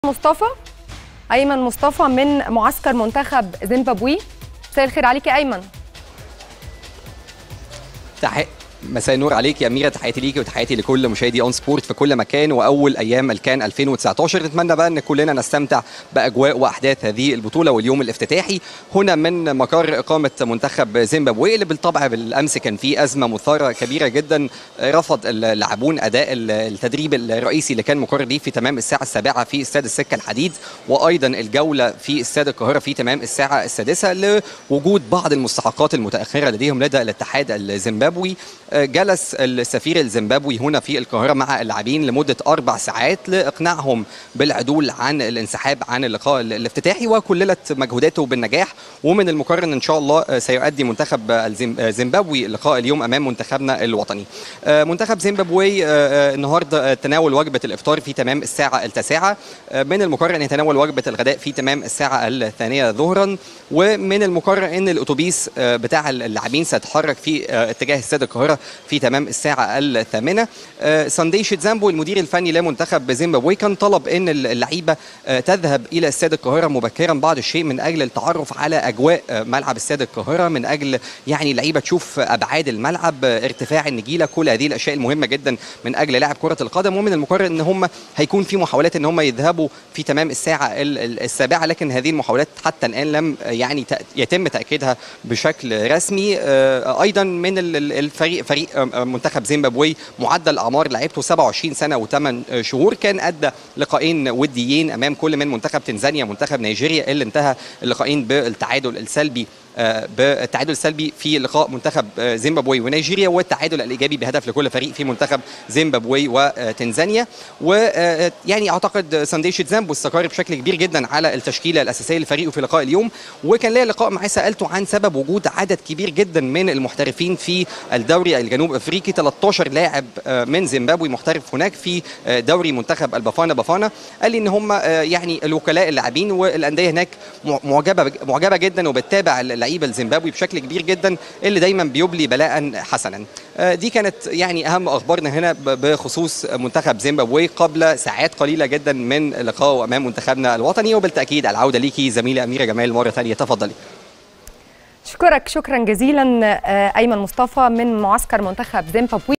مصطفى ايمن مصطفى من معسكر منتخب زيمبابوي مساء الخير عليك يا ايمن تحق مساء النور عليك يا اميره تحياتي ليكي وتحياتي لكل مشاهدي اون سبورت في كل مكان واول ايام الكان 2019 نتمنى بقى ان كلنا نستمتع باجواء واحداث هذه البطوله واليوم الافتتاحي هنا من مقر اقامه منتخب زيمبابوي اللي بالطبع بالامس كان فيه ازمه مثاره كبيره جدا رفض اللاعبون اداء التدريب الرئيسي اللي كان مقرر ليه في تمام الساعه السابعه في استاد السكه الحديد وايضا الجوله في استاد القاهره في تمام الساعه السادسه لوجود بعض المستحقات المتاخره لديهم لدى الاتحاد الزيمبابوي جلس السفير الزيمبابوي هنا في القاهره مع اللاعبين لمده اربع ساعات لاقناعهم بالعدول عن الانسحاب عن اللقاء الافتتاحي وكللت مجهوداته بالنجاح ومن المقرر ان شاء الله سيؤدي منتخب زيمبابوي اللقاء اليوم امام منتخبنا الوطني. منتخب زيمبابوي النهارده تناول وجبه الافطار في تمام الساعه التاسعه من المقرر ان يتناول وجبه الغداء في تمام الساعه الثانيه ظهرا ومن المقرر ان الاتوبيس بتاع اللاعبين سيتحرك في اتجاه استاد القاهره في تمام الساعة الثامنة ساندي شيتزامبو المدير الفني لمنتخب زيمبابوي كان طلب ان اللعيبة تذهب الى استاد القاهرة مبكرا بعض الشيء من اجل التعرف على اجواء ملعب استاد القاهرة من اجل يعني اللعيبة تشوف ابعاد الملعب ارتفاع النجيلة كل هذه الاشياء المهمة جدا من اجل لاعب كرة القدم ومن المقرر ان هم هيكون في محاولات ان هم يذهبوا في تمام الساعة السابعة لكن هذه المحاولات حتى الان لم يعني يتم تاكيدها بشكل رسمي ايضا من الفريق فريق منتخب زيمبابوي معدل اعمار لعيبته 27 سنه و8 شهور كان ادى لقاءين وديين امام كل من منتخب تنزانيا ومنتخب نيجيريا اللي انتهى اللقاءين بالتعادل السلبي بالتعادل السلبي في لقاء منتخب زيمبابوي ونيجيريا والتعادل الايجابي بهدف لكل فريق في منتخب زيمبابوي وتنزانيا ويعني اعتقد ساندي شيتزامبو استقر بشكل كبير جدا على التشكيله الاساسيه لفريقه في لقاء اليوم وكان ليا لقاء معاه سالته عن سبب وجود عدد كبير جدا من المحترفين في الدوري الجنوب افريقي 13 لاعب من زيمبابوي محترف هناك في دوري منتخب البافانا بافانا قال لي ان هم يعني الوكلاء اللاعبين والانديه هناك معجبه معجبه جدا وبتتابع اللعيبه الزيمبابوي بشكل كبير جدا اللي دايما بيبلي بلاء حسنا دي كانت يعني اهم اخبارنا هنا بخصوص منتخب زيمبابوي قبل ساعات قليله جدا من لقائه امام منتخبنا الوطني وبالتاكيد العوده ليكي زميله اميره جمال مره ثانيه تفضلي اشكرك شكرا جزيلا ايمن مصطفى من معسكر منتخب زيمبابوي